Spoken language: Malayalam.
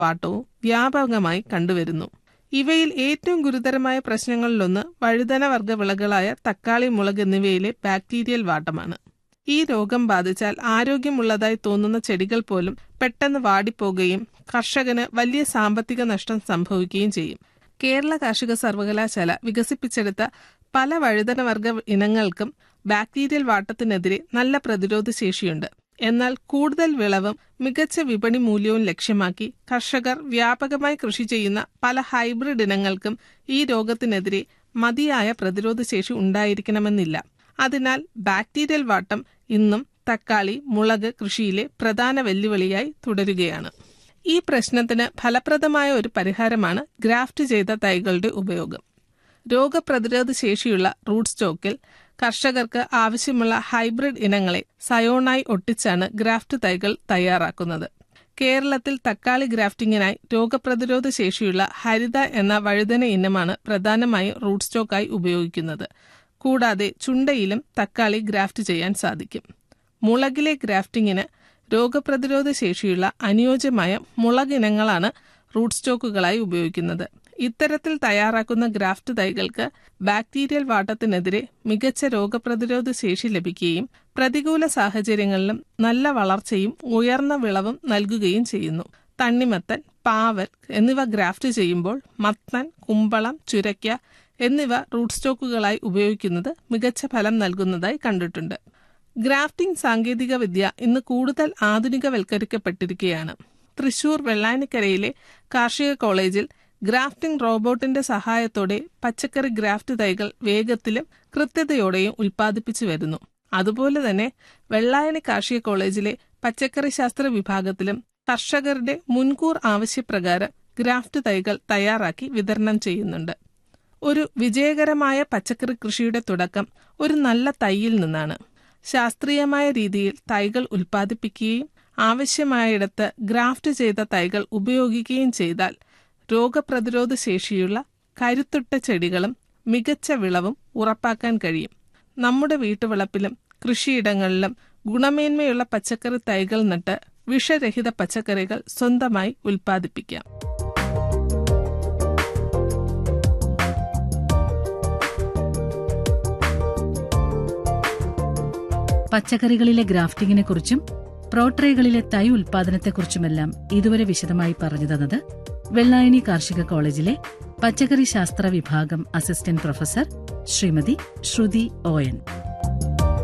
വാട്ടവും വ്യാപകമായി കണ്ടുവരുന്നു ഇവയിൽ ഏറ്റവും ഗുരുതരമായ പ്രശ്നങ്ങളിലൊന്ന് വഴുതനവർഗ വിളകളായ തക്കാളി മുളക് എന്നിവയിലെ ബാക്ടീരിയൽ വാട്ടമാണ് ഈ രോഗം ബാധിച്ചാൽ ആരോഗ്യമുള്ളതായി തോന്നുന്ന ചെടികൾ പോലും പെട്ടെന്ന് വാടിപ്പോകുകയും കർഷകന് വലിയ സാമ്പത്തിക നഷ്ടം സംഭവിക്കുകയും ചെയ്യും കേരള കാർഷിക സർവകലാശാല വികസിപ്പിച്ചെടുത്ത പല വഴുതനവർഗ ഇനങ്ങൾക്കും ബാക്ടീരിയൽ വാട്ടത്തിനെതിരെ നല്ല പ്രതിരോധ ശേഷിയുണ്ട് എന്നാൽ കൂടുതൽ വിളവും മികച്ച വിപണി മൂല്യവും ലക്ഷ്യമാക്കി കർഷകർ വ്യാപകമായി കൃഷി ചെയ്യുന്ന പല ഹൈബ്രിഡ് ഇനങ്ങൾക്കും ഈ രോഗത്തിനെതിരെ മതിയായ പ്രതിരോധ ശേഷി ഉണ്ടായിരിക്കണമെന്നില്ല അതിനാൽ ബാക്ടീരിയൽ വാട്ടം ഇന്നും തക്കാളി മുളക് കൃഷിയിലെ പ്രധാന വെല്ലുവിളിയായി തുടരുകയാണ് ഈ പ്രശ്നത്തിന് ഫലപ്രദമായ ഒരു പരിഹാരമാണ് ഗ്രാഫ്റ്റ് ചെയ്ത തൈകളുടെ ഉപയോഗം രോഗപ്രതിരോധ ശേഷിയുള്ള റൂട്ട് സ്റ്റോക്കിൽ കർഷകർക്ക് ആവശ്യമുള്ള ഹൈബ്രിഡ് ഇനങ്ങളെ സയോണായി ഒട്ടിച്ചാണ് ഗ്രാഫ്റ്റ് തൈകൾ തയ്യാറാക്കുന്നത് കേരളത്തിൽ തക്കാളി ഗ്രാഫ്റ്റിംഗിനായി രോഗപ്രതിരോധ ശേഷിയുള്ള ഹരിത എന്ന വഴുതന ഇനമാണ് പ്രധാനമായും റൂട്ട് സ്റ്റോക്കായി ഉപയോഗിക്കുന്നത് കൂടാതെ ചുണ്ടയിലും തക്കാളി ഗ്രാഫ്റ്റ് ചെയ്യാൻ സാധിക്കും മുളകിലെ ഗ്രാഫ്റ്റിംഗിന് രോഗപ്രതിരോധ ശേഷിയുള്ള അനുയോജ്യമായ മുളകിനങ്ങളാണ് റൂട്ട് സ്റ്റോക്കുകളായി ഉപയോഗിക്കുന്നത് ഇത്തരത്തിൽ തയ്യാറാക്കുന്ന ഗ്രാഫ്റ്റ് തൈകൾക്ക് ബാക്ടീരിയൽ വാട്ടത്തിനെതിരെ മികച്ച രോഗപ്രതിരോധ ശേഷി ലഭിക്കുകയും പ്രതികൂല സാഹചര്യങ്ങളിലും നല്ല വളർച്ചയും ഉയർന്ന വിളവും നൽകുകയും ചെയ്യുന്നു തണ്ണിമത്തൻ പാവൽ എന്നിവ ഗ്രാഫ്റ്റ് ചെയ്യുമ്പോൾ മത്തൻ കുമ്പളം ചുരയ്ക്ക എന്നിവ റൂട്ട് സ്റ്റോക്കുകളായി ഉപയോഗിക്കുന്നത് മികച്ച ഫലം നൽകുന്നതായി കണ്ടിട്ടുണ്ട് ഗ്രാഫ്റ്റിംഗ് സാങ്കേതിക വിദ്യ ഇന്ന് കൂടുതൽ ആധുനികവൽക്കരിക്കപ്പെട്ടിരിക്കുകയാണ് തൃശൂർ വെള്ളാനിക്കരയിലെ കാർഷിക കോളേജിൽ ഗ്രാഫ്റ്റിംഗ് റോബോട്ടിന്റെ സഹായത്തോടെ പച്ചക്കറി ഗ്രാഫ്റ്റ് തൈകൾ വേഗത്തിലും കൃത്യതയോടെയും ഉൽപ്പാദിപ്പിച്ചു വരുന്നു അതുപോലെ തന്നെ വെള്ളായണി കാർഷിക കോളേജിലെ പച്ചക്കറി ശാസ്ത്ര വിഭാഗത്തിലും കർഷകരുടെ മുൻകൂർ ആവശ്യപ്രകാരം ഗ്രാഫ്റ്റ് തൈകൾ തയ്യാറാക്കി വിതരണം ചെയ്യുന്നുണ്ട് ഒരു വിജയകരമായ പച്ചക്കറി കൃഷിയുടെ തുടക്കം ഒരു നല്ല തൈയിൽ നിന്നാണ് ശാസ്ത്രീയമായ രീതിയിൽ തൈകൾ ഉൽപ്പാദിപ്പിക്കുകയും ആവശ്യമായിടത്ത് ഗ്രാഫ്റ്റ് ചെയ്ത തൈകൾ ഉപയോഗിക്കുകയും ചെയ്താൽ രോഗപ്രതിരോധ ശേഷിയുള്ള കരുത്തുറ്റ ചെടികളും മികച്ച വിളവും ഉറപ്പാക്കാൻ കഴിയും നമ്മുടെ വീട്ടുവളപ്പിലും കൃഷിയിടങ്ങളിലും ഗുണമേന്മയുള്ള പച്ചക്കറി തൈകൾ നട്ട് വിഷരഹിത പച്ചക്കറികൾ സ്വന്തമായി ഉൽപ്പാദിപ്പിക്കാം പച്ചക്കറികളിലെ ഗ്രാഫ്റ്റിംഗിനെ കുറിച്ചും പ്രോട്രേകളിലെ തൈ ഉൽപാദനത്തെക്കുറിച്ചുമെല്ലാം ഇതുവരെ വിശദമായി പറഞ്ഞു തന്നത് വെള്ളായണി കാർഷിക കോളേജിലെ പച്ചക്കറി ശാസ്ത്ര വിഭാഗം അസിസ്റ്റന്റ് പ്രൊഫസർ ശ്രീമതി ശ്രുതി ഓയൻ